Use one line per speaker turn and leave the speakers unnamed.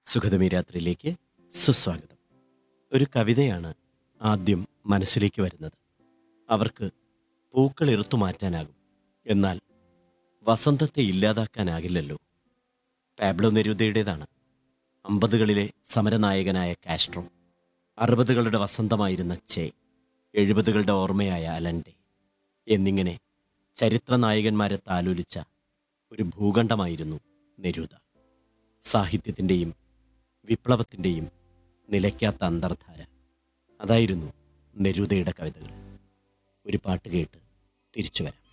സുഖതമി രാത്രിയിലേക്ക് സുസ്വാഗതം ഒരു കവിതയാണ് ആദ്യം മനസ്സിലേക്ക് വരുന്നത് അവർക്ക് പൂക്കൾ ഇറുത്തു മാറ്റാനാകും എന്നാൽ വസന്തത്തെ ഇല്ലാതാക്കാനാകില്ലല്ലോ പാബ്ലോ നെരൂദയുടേതാണ് അമ്പതുകളിലെ സമരനായകനായ കാസ്ട്രോ അറുപതുകളുടെ വസന്തമായിരുന്ന ചേ എഴുപതുകളുടെ ഓർമ്മയായ അലൻഡെ എന്നിങ്ങനെ ചരിത്ര നായകന്മാരെ താലോലിച്ച ഒരു ഭൂഖണ്ഡമായിരുന്നു നെരൂദ സാഹിത്യത്തിൻ്റെയും വിപ്ലവത്തിൻ്റെയും നിലയ്ക്കാത്ത അന്തർധാര അതായിരുന്നു നെരൂദയുടെ കവിതകൾ ഒരു പാട്ട് കേട്ട് തിരിച്ചു വരാം